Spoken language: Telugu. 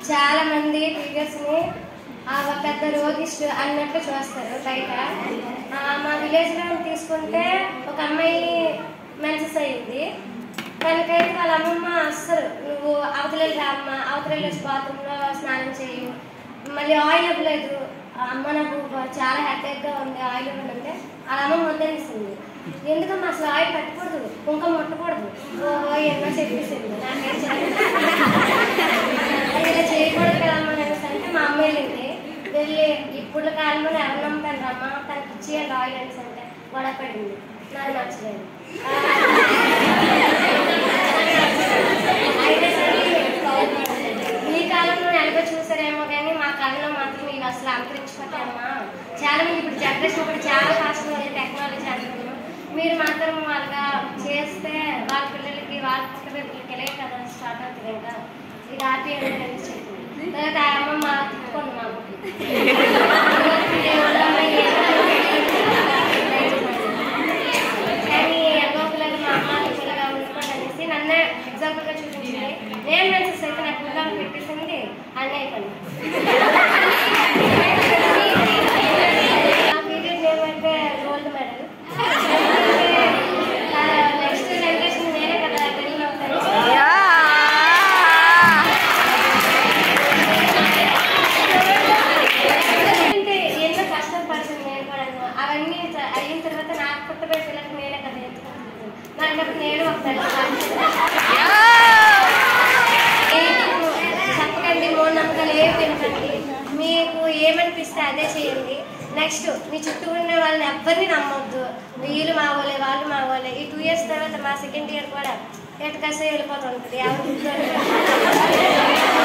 చాలా మంది టీచర్స్ ని ఆ ఒక పెద్ద రోగిస్ట్ అన్నట్టు చూస్తారు బయట ఆ, మా విలేజ్ లో తీసుకుంటే ఒక అమ్మాయి మెన్సెస్ అయ్యింది దానికైతే వాళ్ళ అమ్మమ్మ అస్సలు నువ్వు అవతల అమ్మ అవతల వచ్చి బాత్రూమ్ లో స్నానం చేయు మళ్ళీ ఆయిల్ ఇవ్వలేదు ఆ అమ్మ నాకు చాలా హెడేక్ గా ఉంది ఆయిల్ ఇవ్వడంటే వాళ్ళ అమ్మ వద్దనిస్తుంది ఎందుకమ్మా అసలు ఆయిల్ పెట్టకూడదు కుంకుమ ముట్టకూడదు ఓ ఎన్నో చెప్పేసింది నాకేం చేయలేదు. అది ఇలా చేయకూడదు కదమ్మా అనేసి అంటే మా అమ్మ వెళ్ళింది వెళ్ళి ఇప్పుడు కాలంలో ఎవరు నమ్ముతాను అమ్మ తనకి ఇచ్చేయండి ఆయిల్ అనేసి అంటే గొడవ పడింది నాకు నచ్చలేదు అయితే సరే ఈ కాలంలో ఎలాగో చూసారేమో కానీ మా కాలంలో మాత్రం ఇవి అసలు అంతరించిపోతాయమ్మా చాలా మంది ఇప్పుడు జనరేషన్ కూడా చాలా ఫాస్ట్ ఉంది టెక్నాలజీ అంటున్నాము మీరు మాత్రం వాళ్ళగా చేస్తే వాళ్ళ పిల్లలకి వాళ్ళ పుట్టిన పిల్లలకి ఇలాగే కదా స్టార్ట్ అవుతుంది ఇంకా ఇది హ్యాపీ అని చెప్పింది తర్వాత ఆ అమ్మమ్మ తిప్పుకుంది మా అమ్మకి కానీ ఎగోపులకు మా అమ్మ పిల్లగా ఉండిపోయి అనేసి నన్నే ఎగ్జాంపుల్ గా చూపించింది నేను మెన్సెస్ అయితే నాకు పిల్లలు పెట్టేసింది అన్నయ్య పని నా పీరియడ్ ఏమంటే గోల్డ్ మెడల్ నెక్స్ట్ జనరేషన్ నేనే కదా పెళ్ళి అవుతాను అంటే ఎన్నో కష్టం పడుతుంది నేను కూడా అవన్నీ చ- అయిన తర్వాత నాకు పుట్టబోయే పిల్లలకి నేనే కదా ఎత్తుకుంటుంది నాకు నేను ఒక తల్లి చెప్పకండి మూడు నమ్మకాలు ఏమి పెంచండి మీకు ఏమనిపిస్తే అదే చేయండి నెక్స్ట్ మీ చుట్టూ ఉన్న వాళ్ళని ఎవ్వరిని నమ్మొద్దు వీళ్ళు మా వాళ్ళే వాళ్ళు మా వాళ్ళే ఈ టూ ఇయర్స్ తర్వాత మా సెకండ్ ఇయర్ కూడా ఎటు కసే వెళ్ళిపోతుంటుంది ఎవరు గుర్తు